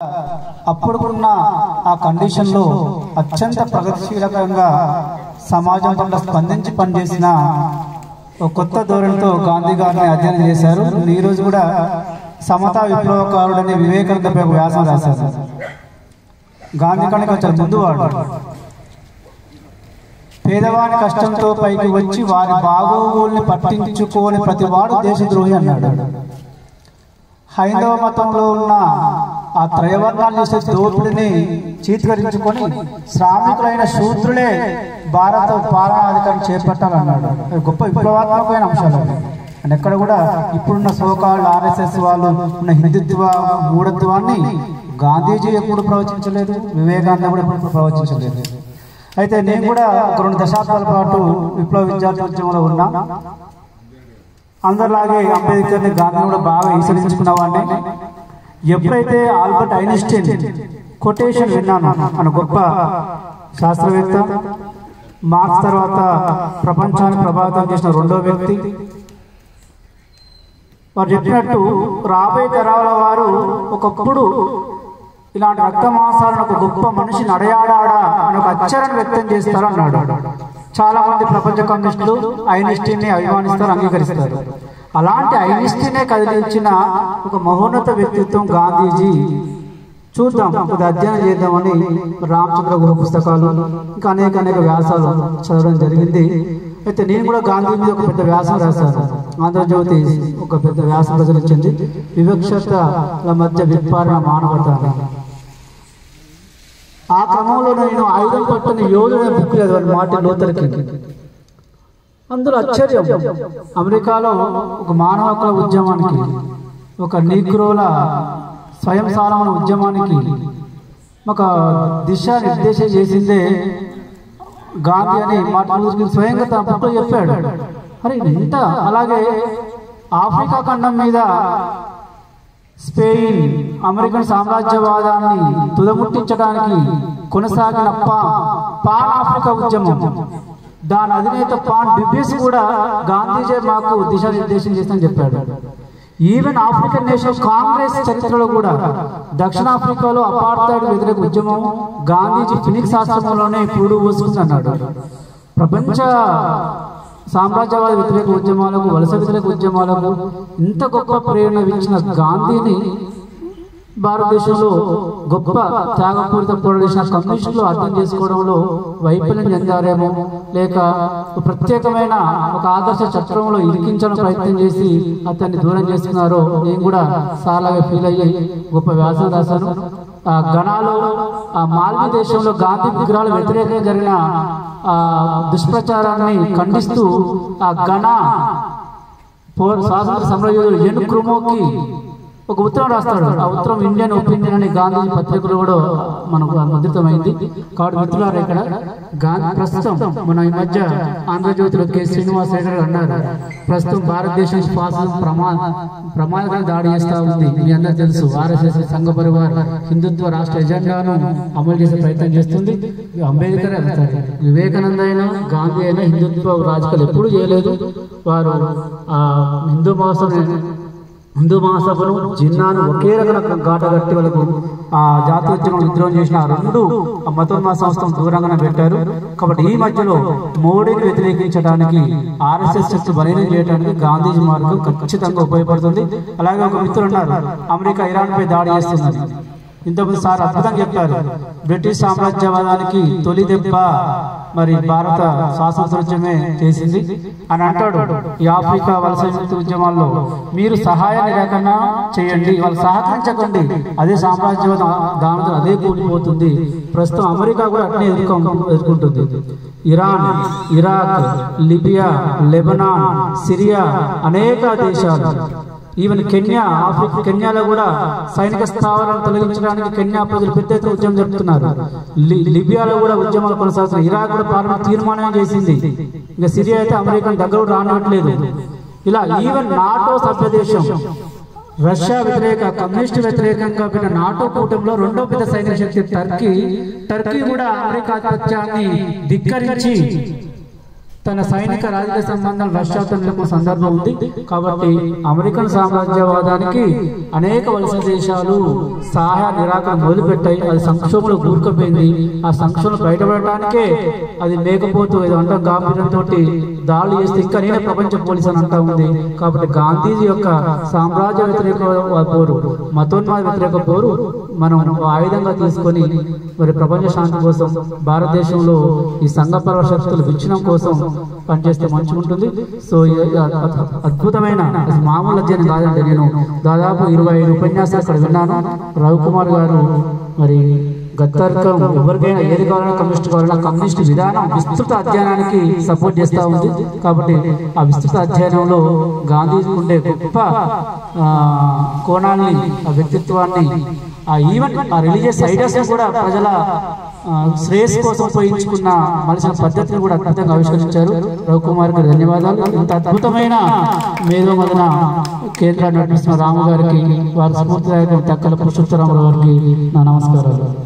అప్పుడున్న ఆ కండిషన్లో అత్యంత ప్రగతిశీలకంగా సమాజం పట్ల స్పందించి పనిచేసిన ఒక కొత్త ధోరణితో గాంధీ గారిని అధ్యయనం చేశారు ఈ రోజు కూడా సమతా విప్లవకారుడని వివేకానందపై ఒక వ్యాసం రాశారు గాంధీ కనుక కొంచెం ముందు వాడు పేదవాని కష్టంతో పైకి వచ్చి వారి బాగోగుల్ని పట్టించుకోని ప్రతివాడు దేశద్రోహి అన్నాడు హైందవ మతంలో ఉన్న ఆ త్రయవర్ణాలు చేసే దోపిడిని చీత్కరించుకొని శ్రామికులైన శూద్రులే భారత పాలనాధికారం చేపట్టాలన్నాడు అది గొప్ప విప్లవాత్మకమైన అంశాలు అవి అండ్ ఎక్కడ కూడా ఇప్పుడున్న సోకాళ్ళు ఆర్ఎస్ఎస్ వాళ్ళు ఉన్న హిందుత్వ మూఢత్వాన్ని గాంధీజీ ఎప్పుడు ప్రవచించలేదు వివేకానంద కూడా ఎప్పుడు ప్రవచించలేదు అయితే నేను కూడా ఒక రెండు దశాబ్దాల పాటు విప్లవ విద్యార్థి ఉద్యమంలో ఉన్నా అందరిలాగే అంబేద్కర్ని గాంధీ కూడా బాగా ఈసరించుకున్న వాడిని ఎప్పుడైతే ఆల్బర్ట్ ఐన్స్టీన్ కొటేషన్ విన్నాను మన గొప్ప శాస్త్రవేత్త మార్క్స్ తర్వాత ప్రపంచాన్ని ప్రభావితం చేసిన రెండో వ్యక్తి వారు చెప్పినట్టు రాబోయే తరాల వారు ఒకప్పుడు ఇలాంటి రక్త మాంసాలను ఒక గొప్ప మనిషి నడయాడాడా అని ఒక అచ్చరాన్ని వ్యక్తం చేస్తారు అన్నాడు చాలా మంది ప్రపంచ కమ్యూనిస్టులు ఐనిస్టీన్ ని అభిమానిస్తారు అంగీకరిస్తారు అలాంటి ఐనిస్టీనే కదిలించిన ఒక మహోన్నత వ్యక్తిత్వం గాంధీజీ చూద్దాం కొద్ది అధ్యయనం చేద్దామని రామచంద్ర గుహ పుస్తకాలు ఇంకా అనేక అనేక వ్యాసాలు చదవడం జరిగింది అయితే నేను కూడా గాంధీ మీద ఒక పెద్ద వ్యాసం రాశాను ఆంధ్రజ్యోతి ఒక పెద్ద వ్యాసం ప్రచురించింది వివక్షతల మధ్య విప్పారణ మానవత అని. ఆ క్రమంలో నేను ఆయుధం పట్టిన యోధుడు బుక్ చదివాను మార్టిన్ లూథర్ కింగ్ అందులో ఆశ్చర్యం అమెరికాలో ఒక మానవ హక్కుల ఉద్యమానికి ఒక నీగ్రోల స్వయం సారమైన ఉద్యమానికి ఒక దిశ నిర్దేశం చేసిందే గాంధీ అని మార్టిన్ లూథర్ కింగ్ స్వయంగా తన పుట్టు చెప్పాడు అరే ఇంత అలాగే ఆఫ్రికా ఖండం మీద స్పెయిన్ అమెరికన్ సామ్రాజ్యవాదాన్ని తుదముట్టించడానికి కొనసాగిన పా పాన్ ఆఫ్రికా ఉద్యమం దాని అధినేత పాన్ బిబిఎస్ కూడా గాంధీజీ మాకు దిశానిర్దేశం చేస్తని చెప్పాడు ఈవెన్ ఆఫ్రికన్ నేషన్ కాంగ్రెస్ చరిత్రలో కూడా దక్షిణాఫ్రికాలో అపార్థాయిడ్ వ్యతిరేక ఉద్యమం గాంధీజీ ఫినిక్స్ ఆశ్రమంలోనే పూడు పోసుకుంది అన్నాడు ప్రపంచ సామ్రాజ్యవాద వ్యతిరేక ఉద్యమాలకు వలస వ్యతిరేక ఉద్యమాలకు ఇంత గొప్ప ప్రేరణ ఇచ్చిన గాంధీని భారతదేశంలో గొప్ప త్యాగపూరిత పోరాడిన కమ్యూనిస్టులు అర్థం చేసుకోవడంలో వైఫల్యం చెందారేమో లేక ఒక ప్రత్యేకమైన ఒక ఆదర్శ చట్రంలో ఇరికించడం ప్రయత్నం చేసి అతన్ని దూరం చేసుకున్నారో నేను కూడా చాలాగా ఫీల్ అయ్యి గొప్ప వ్యాసం రాశాను ఆ గణాలు ఆ మాల్వీ దేశంలో గాంధీ విగ్రహాల వ్యతిరేకంగా జరిగిన ఆ దుష్ప్రచారాన్ని ఖండిస్తూ ఆ గణ పో- స్వాతంత్ర సమరయోధుడు ఎన్ క్రుమోకి ఒక ఉత్తరం రాస్తాడు ఆ ఉత్తరం ఇండియన్ ఒపీనియన్ అని గాంధీ పత్రికలో కూడా మనకు ముద్రితమైంది కాబట్టి మిత్రులారా ఇక్కడ గాంధీ ప్రస్తుతం మన ఈ మధ్య ఆంధ్రజ్యోతిలో కె శ్రీనివాస్ రెడ్డి గారు అన్నారు ప్రస్తుతం భారతదేశం శ్వాసం ప్రమా ప్రమాదకరంగా దాడి చేస్తా ఉంది మీ అందరూ తెలుసు ఆర్ఎస్ఎస్ సంఘ పరివార్ హిందుత్వ రాష్ట్ర ఎజెండాను అమలు చేసే ప్రయత్నం చేస్తుంది అంబేద్కర్ సారీ, వివేకానంద అయినా గాంధీ అయినా హిందుత్వ రాజకీయాలు ఎప్పుడూ చేయలేదు వారు ఆ హిందూ మహోత్సవం హిందూ మహాసభను జిన్నాను ఒకే రకమైన ఘాట కట్టి వాళ్ళకు ఆ జాతీయోద్యమం విద్రోహం చేసిన ఆ రెండు ఆ మతోన్మాస సంస్థను దూరంగానే పెట్టారు కాబట్టి ఈ మధ్యలో మోడీని వ్యతిరేకించడానికి ఆర్ఎస్ఎస్ శక్తి బలీనం చేయడానికి గాంధీజీ మార్గం ఖచ్చితంగా ఉపయోగపడుతుంది అలాగే ఒక మిత్రులు ఉన్నారు అమెరికా ఇరాన్ పై దాడి చేస్తుందని ఇంతకుముందు సార్ అద్భుతంగా చెప్పారు బ్రిటిష్ సామ్రాజ్యవాదానికి తొలి దెబ్బ మరి భారత స్వాతంత్రోద్యమే చేసింది అని అంటాడు ఈ ఆఫ్రికా వలస విముక్తి ఉద్యమాల్లో మీరు సహాయ నిరాకరణ చేయండి వాళ్ళు సహకరించకండి అదే సామ్రాజ్యవాదం దానితో అదే కూలిపోతుంది ప్రస్తుతం అమెరికా కూడా అట్నే ఎదుర్కొ ఎదుర్కొంటుంది Iran Iraq Libya Lebanon Syria అనేక దేశాలు ఈవెన్ కెన్యా ఆఫ్రికా కెన్యాలో కూడా సైనిక స్థావరాలను తొలగించడానికి కెన్యా ప్రజలు పెద్ద ఎత్తున ఉద్యమం జరుపుతున్నారు లి- లిబియాలో కూడా ఉద్యమాలు కొనసాగుతున్నాయి ఇరాక్ కూడా పార్లమెంట్ తీర్మానం చేసింది ఇంకా సిరియా అయితే అమెరికా దగ్గర కూడా రానివ్వట్లేదు ఇలా ఈవెన్ నాటో సభ్య దేశం రష్యా వ్యతిరేక కమ్యూనిస్ట్ వ్యతిరేకంగా పెట్టిన నాటో కూటమిలో రెండో పెద్ద సైనిక శక్తి టర్కీ టర్కీ కూడా అమెరికా ఆధిపత్యాన్ని ధిక్కరించి తన సైనిక రాజకీయ సంబంధాలు రష్యాతో నిలుపుకున్న సందర్భం ఉంది కాబట్టి అమెరికన్ సామ్రాజ్యవాదానికి అనేక వలస దేశాలు సహాయ నిరాకరణ మొదలుపెట్టాయి అది సంక్షోభంలో కూరుకుపోయింది ఆ సంక్షోభం బయటపడటానికే అది లేకపోతూ ఏదో అంటే గాంభీర్యంతో దాడులు చేస్తే ఇంకా నేనే ప్రపంచ పోలీస్ అని అంటా ఉంది కాబట్టి గాంధీజీ యొక్క సామ్రాజ్య వ్యతిరేక పోరు మతోన్మాద వ్యతిరేక పోరు మనం ఆయుధంగా తీసుకొని మరి ప్రపంచ శాంతి కోసం భారతదేశంలో ఈ సంఘపర శక్తులు విచ్ఛిన్నం కోసం పనిచేస్తే మంచిగా ఉంటుంది సో ఈ అద్భు- అద్భుతమైన అసలు మామూలు అధ్యయనం కాదండి నేను దాదాపు ఇరవై ఐదు ఉపన్యాసాలు అక్కడ విన్నాను రవికుమార్ గారు మరి గత్తర్కం ఎవరికైనా ఏది కావాలన్నా కమ్యూనిస్ట్ కావాలన్నా కమ్యూనిస్ట్ విధానం విస్తృత అధ్యయనానికి సపోర్ట్ చేస్తూ ఉంది కాబట్టి ఆ విస్తృత అధ్యయనంలో గాంధీజీ ఉండే గొప్ప ఆ, కోణాల్ని ఆ వ్యక్తిత్వాన్ని ఆ ఈవెన్ ఆ రిలీజియస్ ఐడియాస్ కూడా ప్రజల ఆ, శ్రేయస్ కోసం ఉపయోగించుకున్న మనిషి పద్ధతిని కూడా అద్భుతంగా ఆవిష్కరించారు రవికుమార్ గారు ధన్యవాదాలు ఇంత అద్భుతమైన మేధో మదన కేంద్రాన్ని నడిపిస్తున్న రాము గారికి వారి స్ఫూర్తిదాయకం తక్కల పురుషోత్తరామరావు గారికి నా నమస్కారాలు